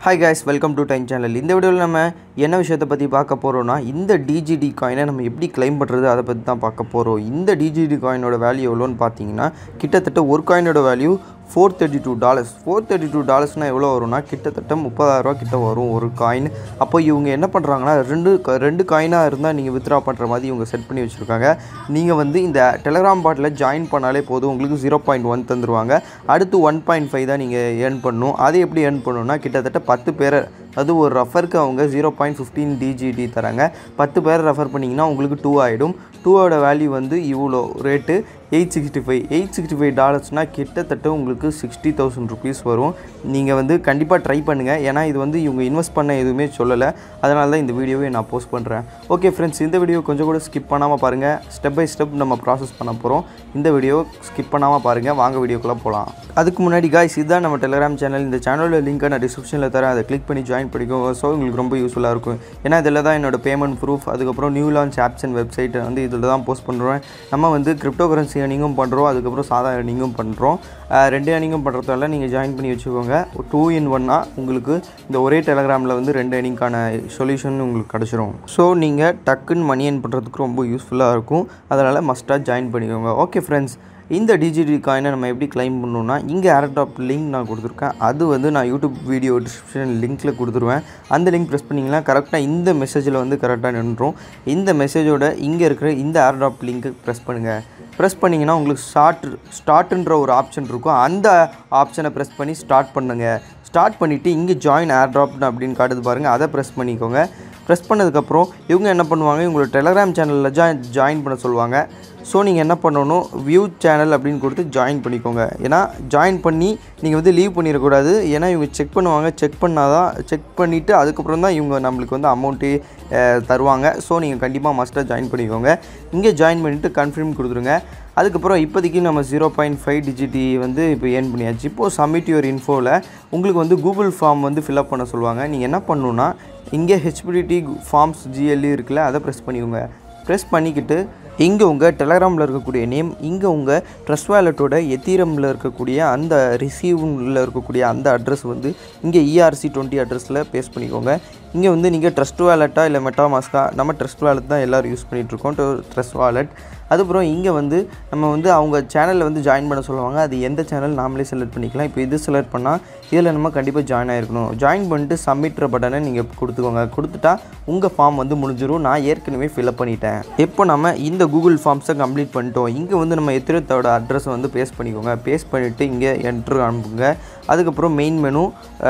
hi guys welcome to time channel இந்த வீடியோவில் நம்ம என்ன விஷயத்தை பற்றி பார்க்க போகிறோம்னா இந்த டிஜிடி காயினை நம்ம எப்படி கிளைம் பண்ணுறது அதை பற்றி தான் பார்க்க போகிறோம் இந்த டிஜிடி காயினோட வேல்யூ எவ்வளோன்னு பார்த்தீங்கன்னா கிட்டத்தட்ட ஒரு காயினோட value four thirty two dollars four thirty two டாலர்ஸ்னால் எவ்வளோ வரும்னா கிட்டத்தட்ட முப்பதாயிரரூவா கிட்ட வரும் ஒரு காயின் அப்போ இவங்க என்ன பண்ணுறாங்கன்னா ரெண்டு க- ரெண்டு காயினாக இருந்தால் நீங்கள் வித்ரா பண்ணுற மாதிரி இவங்க செட் பண்ணி வச்சுருக்காங்க நீங்கள் வந்து இந்த டெலகிராம் பாட்டில் ஜாயின் பண்ணாலே போதும் உங்களுக்கு ஜீரோ பாயிண்ட் ஒன் தந்துருவாங்க அடுத்து ஒன் பாயிண்ட் ஃபைவ் தான் நீங்கள் ஏர்ன் பண்ணணும் அது எப்படி ஏர்ன் பண்ணணும்னா கிட்டத்தட்ட பத்து பேரை அது ஒரு ரெஃபருக்கு அவங்க ஜீரோ பாயிண்ட் ஃபிஃப்டீன் டிஜிடி தராங்க பத்து பேர் ரெஃபர் பண்ணிங்கன்னா உங்களுக்கு டூ ஆகிடும் டூவோட வேல்யூ வந்து இவ்வளோ rate eight sixty five eight sixty five டாலர்ஸ்னால் கிட்டத்தட்ட உங்களுக்கு சிக்ஸ்டி தௌசண்ட் ருபீஸ் வரும் நீங்கள் வந்து கண்டிப்பாக ட்ரை பண்ணுங்கள் ஏன்னா இது வந்து இவங்க இன்வெஸ்ட் பண்ண எதுவுமே சொல்லலை அதனால தான் இந்த வீடியோவை நான் போஸ்ட் பண்ணுறேன் ஓகே ஃப்ரெண்ட்ஸ் இந்த வீடியோ கொஞ்சம் கூட ஸ்கிப் பண்ணாமல் பாருங்கள் ஸ்டெப் பை ஸ்டெப் நம்ம ப்ராசஸ் பண்ண போகிறோம் இந்த வீடியோ ஸ்கிப் பண்ணாமல் பாருங்கள் வாங்க வீடியோக்குள்ளே போகலாம் அதுக்கு முன்னாடி காய்ஸ் இதுதான் நம்ம டெலிகிராம் சேனல் இந்த சேனலோட லிங்க்கை நான் டிஸ்கிரிப்ஷனில் தரேன் அதை கிளிக் பண்ணி ஜாயின் பண்ணிக்கோங்க ஸோ உங்களுக்கு ரொம்ப யூஸ்ஃபுல்லாக இருக்கும் ஏன்னா இதில் தான் என்னோட பேமெண்ட் ப்ரூஃப் அதுக்கப்புறம் new launch apps and website வந்து இதில் தான் போஸ்ட் பண்ணுறேன் நம்ம வந்து கிரிப்டோ கரன்சி ஏர்னிங்கும் பண்ணுறோம் அதுக்கப்புறம் சாதா ஏர்னிங்கும் பண்ணுறோம் அஹ் ரெண்டு ஏர்னிங்கும் பண்ணுறதால நீங்கள் ஜாயின் பண்ணி வச்சுக்கோங்க டூ இன் ஒன்னாக உங்களுக்கு இந்த ஒரே டெலகிராமில் வந்து ரெண்டு ஏர்னிங்கான சொல்யூஷன் உங்களுக்கு கிடச்சிரும் ஸோ நீங்கள் டக்குன்னு மணி ஏர்ன் பண்ணுறதுக்கு ரொம்ப யூஸ்ஃபுல்லாக இருக்கும் அதனால் மஸ்ட்டாக ஜாயின் பண்ணிக்கோங்க ஓகே ஃப்ரெண்ட்ஸ் இந்த டிஜிடி காயினை நம்ம எப்படி கிளைம் பண்ணணும்னா இங்கே ஏர்டாப் லிங்க் நான் கொடுத்துருக்கேன் அது வந்து நான் யூடியூப் வீடியோ டிஸ்கிரிப்ஷன் லிங்க்கில் கொடுத்துருவேன் அந்த லிங்க் ப்ரெஸ் பண்ணிங்கன்னா கரெக்டாக இந்த மெசேஜில் வந்து கரெக்டாக நின்றும் இந்த மெசேஜோட இங்கே இருக்கிற இந்த ஏர்டாப் லிங்க்கு ப்ரெஸ் பண்ணுங்கள் ப்ரெஸ் பண்ணிங்கன்னா உங்களுக்கு ஸ்டார்ட் ஸ்டார்ட்ன்ற ஒரு ஆப்ஷன் இருக்கும் அந்த ஆப்ஷனை ப்ரெஸ் பண்ணி ஸ்டார்ட் பண்ணுங்கள் ஸ்டார்ட் பண்ணிவிட்டு இங்கே ஜாயின் ஏர்ட்ராப்னு அப்படின்னு காட்டுது பாருங்கள் அதை ப்ரெஸ் பண்ணிக்கோங்க ப்ரெஸ் பண்ணதுக்கப்புறம் இவங்க என்ன பண்ணுவாங்க உங்களோட டெலகிராம் சேனலில் ஜாயின் ஜாயின் பண்ண சொல்லுவாங்க ஸோ நீங்கள் என்ன பண்ணணும் வியூ சேனல் அப்படின்னு கொடுத்து ஜாயின் பண்ணிக்கோங்க ஏன்னா ஜாயின் பண்ணி நீங்கள் வந்து லீவ் பண்ணிடக்கூடாது ஏன்னா இவங்க செக் பண்ணுவாங்க செக் பண்ணால் தான் செக் பண்ணிவிட்டு அதுக்கப்புறம் தான் இவங்க நம்மளுக்கு வந்து அமௌண்ட்டு தருவாங்க ஸோ நீங்கள் கண்டிப்பாக மஸ்ட்டாக ஜாயின் பண்ணிக்கோங்க இங்கே ஜாயின் பண்ணிவிட்டு கன்ஃபார்ம் கொடுத்துருங்க அதுக்கப்புறம் இப்போதைக்கு நம்ம ஜீரோ பாயிண்ட் ஃபைவ் டிஜிடி வந்து இப்போ ஏர்ன் பண்ணியாச்சு இப்போது சப்மிட் யுவர் இன்ஃபோவில் உங்களுக்கு வந்து கூகுள் ஃபார்ம் வந்து ஃபில்அப் பண்ண சொல்லுவாங்க நீங்கள் என்ன பண்ணணுன்னா இங்கே ஹெச்பிடிடி ஃபார்ம்ஸ் ஜிஎல்இ இருக்குல்ல அதை ப்ரெஸ் பண்ணிக்கோங்க ப்ரெஸ் பண்ணிக்கிட்டு இங்கே உங்கள் டெலகிராமில் இருக்கக்கூடிய நேம் இங்கே உங்கள் ட்ரஸ்ட் வேலட்டோட எத்தீரமில் இருக்கக்கூடிய அந்த ரிசீவ்ல இருக்கக்கூடிய அந்த அட்ரஸ் வந்து இங்கே இஆர்சி டுவெண்ட்டி அட்ரஸில் பேஸ்ட் பண்ணிக்கோங்க இங்கே வந்து நீங்கள் ட்ரஸ்ட் வேலட்டா இல்லை மெட்டாமாஸ்கா நம்ம ட்ரஸ்ட் வேலட் தான் எல்லோரும் யூஸ் பண்ணிகிட்ருக்கோம் ட்ரஸ்ட் வாலெட் அதுக்கப்புறம் இங்கே வந்து நம்ம வந்து அவங்க சேனலில் வந்து ஜாயின் பண்ண சொல்லுவாங்க அது எந்த சேனல் நாமளே செலக்ட் பண்ணிக்கலாம் இப்போ இது செலக்ட் பண்ணால் இதில் நம்ம கண்டிப்பாக ஜாயின் ஆகிருக்கணும் ஜாயின் பண்ணிட்டு சப்மிட்ற பட்டனை நீங்கள் கொடுத்துக்கோங்க கொடுத்துட்டா உங்கள் ஃபார்ம் வந்து முடிஞ்சிடும் நான் ஏற்கனவே ஃபில்அப் பண்ணிட்டேன் இப்போ நம்ம இந்த கூகுள் ஃபார்ம்ஸை கம்ப்ளீட் பண்ணிட்டோம் இங்கே வந்து நம்ம எத்திரத்தோட அட்ரஸை வந்து பேஸ்ட் பண்ணிக்கோங்க பேஸ்ட் பண்ணிவிட்டு இங்கே என்ட்ரு அனுப்புங்க அதுக்கப்புறம் மெயின் மெனு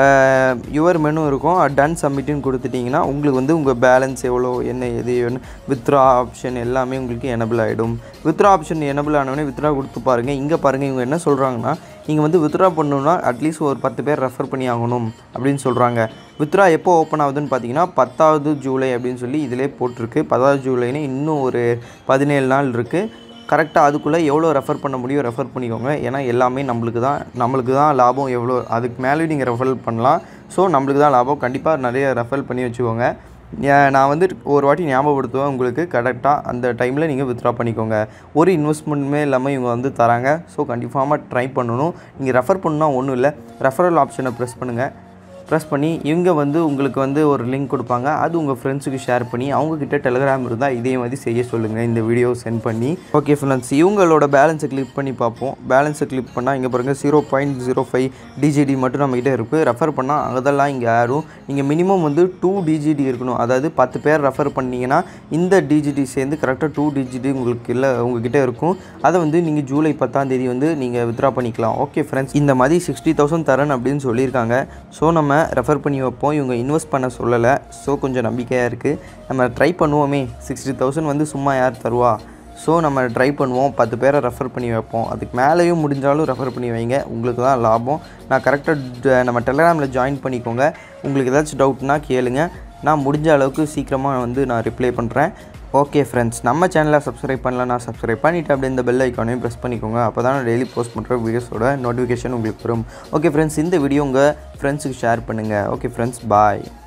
யுவர் மெனு இருக்கும் டன் சப்மிட்டுன்னு கொடுத்துட்டிங்கன்னா உங்களுக்கு வந்து உங்கள் பேலன்ஸ் எவ்வளோ என்ன எது வித்ரா ஆப்ஷன் எல்லாமே உங்களுக்கு எனபிள் ஆகிடும் வித்ரா ஆப்ஷன் எனபிள் ஆனவொடனே வித்ரா கொடுத்து பாருங்கள் இங்கே பாருங்கள் இவங்க என்ன சொல்கிறாங்கன்னா நீங்கள் வந்து வித்ரா பண்ணணுன்னா அட்லீஸ்ட் ஒரு பத்து பேர் ரெஃபர் பண்ணி ஆகணும் அப்படின்னு சொல்கிறாங்க வித்ரா எப்போ ஓப்பன் ஆகுதுன்னு பார்த்தீங்கன்னா பத்தாவது ஜூலை அப்படின்னு சொல்லி இதிலே போட்டிருக்கு பத்தாவது ஜூலைன்னு இன்னும் ஒரு பதினேழு நாள் இருக்குது கரெக்டாக அதுக்குள்ளே எவ்வளோ ரெஃபர் பண்ண முடியும் ரெஃபர் பண்ணிக்கோங்க ஏன்னா எல்லாமே நம்மளுக்கு தான் நம்மளுக்கு தான் லாபம் எவ்வளோ அதுக்கு மேலேயும் நீங்கள் ரெஃபர் பண்ணலாம் ஸோ நம்மளுக்கு தான் லாபம் கண்டிப்பாக நிறைய ரெஃபர் பண்ணி வச்சுக்கோங்க ஏன் நான் வந்து ஒரு வாட்டி ஞாபகப்படுத்துவேன் உங்களுக்கு கரெக்டாக அந்த டைமில் நீங்கள் வித்ட்ரா பண்ணிக்கோங்க ஒரு இன்வெஸ்ட்மெண்ட்டுமே இல்லாமல் இவங்க வந்து தராங்க ஸோ கண்டிப்பாக ட்ரை பண்ணணும் நீங்கள் ரெஃபர் பண்ணால் ஒன்றும் இல்லை ரெஃபரல் ஆப்ஷனை ப்ரெஸ் பண்ணுங்கள் ப்ரெஸ் பண்ணி இவங்க வந்து உங்களுக்கு வந்து ஒரு லிங்க் கொடுப்பாங்க அது உங்கள் ஃப்ரெண்ட்ஸுக்கு ஷேர் பண்ணி அவங்கக்கிட்ட டெலிகிராம் இருந்தால் இதே மாதிரி செய்ய சொல்லுங்கள் இந்த வீடியோ சென்ட் பண்ணி ஓகே ஃப்ரெண்ட்ஸ் இவங்களோட பேலன்ஸை கிளிக் பண்ணி பார்ப்போம் பேலன்ஸை கிளிக் பண்ணால் இங்கே பாருங்கள் zero point zero five DGT மட்டும் நம்மகிட்ட இருக்குது ரெஃபர் பண்ணால் அதெல்லாம் இங்கே ஆடும் நீங்கள் மினிமம் வந்து டூ டிஜிடி இருக்கணும் அதாவது பத்து பேர் ரெஃபர் பண்ணீங்கன்னா இந்த டிஜிடி சேர்ந்து கரெக்டாக டூ டிஜிடி உங்களுக்கு இல்லை உங்ககிட்ட இருக்கும் அதை வந்து நீங்கள் ஜூலை பத்தாம் தேதி வந்து நீங்கள் வித்ரா பண்ணிக்கலாம் ஓகே ஃப்ரெண்ட்ஸ் இந்த மாதிரி சிக்ஸ்டி தௌசண்ட் தரேன் அப்படின்னு சொல்லியிருக்காங்க ஸோ நம்ம ரெஃபர் பண்ணி வைப்போம் இவங்க இன்வெஸ்ட் பண்ண சொல்லலை ஸோ கொஞ்சம் நம்பிக்கையாக இருக்குது நம்ம ட்ரை பண்ணுவோமே சிக்ஸ்டி தௌசண்ட் வந்து சும்மா யார் தருவா ஸோ நம்ம ட்ரை பண்ணுவோம் பத்து பேரை ரெஃபர் பண்ணி வைப்போம் அதுக்கு மேலேயும் முடிஞ்சாலும் ரெஃபர் பண்ணி வைங்க உங்களுக்கு தான் லாபம் நான் கரெக்டாக நம்ம டெலகிராமில் ஜாயின் பண்ணிக்கோங்க உங்களுக்கு ஏதாச்சும் டவுட்னா கேளுங்க நான் முடிஞ்ச அளவுக்கு சீக்கிரமாக வந்து நான் ரிப்ளை பண்ணுறேன் ஓகே ஃப்ரெண்ட்ஸ் நம்ம சேனலை சப்ஸ்கிரைப் பண்ணலன்னா சப்ஸ்கிரைப் பண்ணிவிட்டு அப்படியே இந்த பெல் ஐக்கானையும் ப்ரெஸ் பண்ணிக்கோங்க அப்போ தான் நான் டெய்லி போஸ்ட் பண்ணுற வீடியோஸோட நோட்டிஃபிகேஷன் உங்களுக்கு வரும் ஓகே ஃப்ரெண்ட்ஸ் இந்த வீடியோ உங்கள் ஃப்ரெண்ட்ஸுக்கு ஷேர் பண்ணுங்கள் ஓகே ஃப்ரெண்ட்ஸ் பாய்